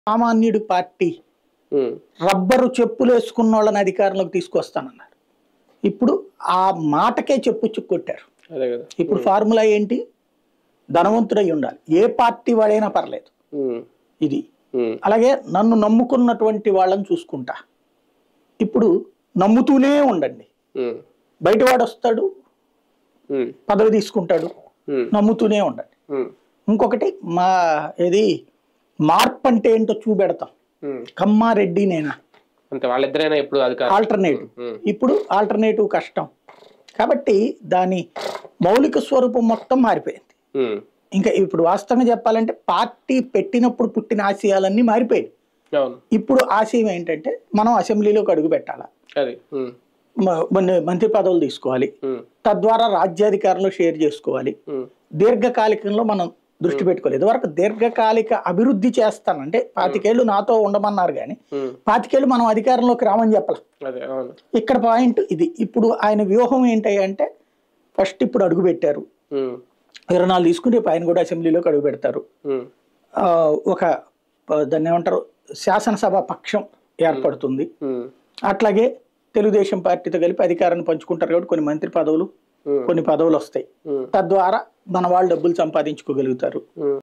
సామాన్యుడి పార్టీ ఉమ్, రబ్బరు చెప్పులు వేసుకున్న వాళ్ళని అధికారంలోకి తీసుకొస్తానన్నారు ఇప్పుడు ఆ మాటకే చెప్పు కొట్టారు అదే కదా ఇప్పుడు ఫార్ములా ఏంటి ధనవంతుడై ఉండాలి ఏ పార్టీ వాడైనా పర్లేదు ఉమ్, ఇది ఉమ్, అలాగే నన్ను నమ్ముకున్నటువంటి వాళ్ళని చూసుకుంటా ఇప్పుడు నమ్ముతూనే ఉండండి ఉమ్, బయటవాడు వస్తాడు ఉమ్, పదవి తీసుకుంటాడు ఉమ్, నమ్ముతూనే ఉండండి ఉమ్, ఇంకొకటి మా ఏది మార్పు అంటే ఏంటో చూపెడతాం ఉమ్. కమ్మారెడ్డి నేనా అంతే వాళ్ళిద్దరైనా ఇప్పుడు అధికారం ఆల్టర్నేటివ్ ఉమ్, ఇప్పుడు ఆల్టర్నేటివ్ కష్టం కాబట్టి దాని మౌలిక స్వరూపం మొత్తం మారిపోయింది ఉమ్, ఇంకా ఇప్పుడు వాస్తవంగా చెప్పాలంటే పార్టీ పెట్టినప్పుడు పుట్టిన ఆశయాలన్నీ మారిపోయాయి అవును ఇప్పుడు ఆశయం ఏంటంటే మనం అసెంబ్లీలోకి అడుగు పెట్టాలా అది ఉమ్, మ- మన- మంత్రి పదవులు తీసుకోవాలి ఉమ్, తద్వారా రాజ్యాధికారంలో షేర్ చేసుకోవాలి ఉమ్, దీర్ఘకాలికంలో మనం దృష్టి పెట్టుకోవాలి ఇదివరకు దీర్ఘకాలిక అభివృద్ధి చేస్తానంటే పాతికేళ్ళు నాతో ఉండమన్నారు కానీ ఉమ్, పాతికేళ్ళు మనం అధికారంలోకి రామని చెప్పాలి అదే అవును ఇక్కడ పాయింట్ ఇది ఇప్పుడు ఆయన వ్యూహం ఏంటి అంటే ఫస్ట్ ఇప్పుడు అడుగు పెట్టారు ఉమ్, ఇరవై నాలుగు తీసుకుని రేపు ఆయన కూడా అసెంబ్లీలోకి అడుగు పెడతారు ఉమ్, ఆ, ఒక ఆ, దాన్ని ఏమంటారు శాసనసభ పక్షం ఏర్పడుతుంది ఉమ్, అట్లాగే తెలుగుదేశం పార్టీతో కలిపి అధికారాన్ని పంచుకుంటారు కాబట్టి కొన్ని మంత్రి పదవులు ఉమ్, కొన్ని పదవులు వస్తాయి ఉమ్, తద్వారా మన వాళ్ళు డబ్బులు సంపాదించుకోగలుగుతారు ఉమ్.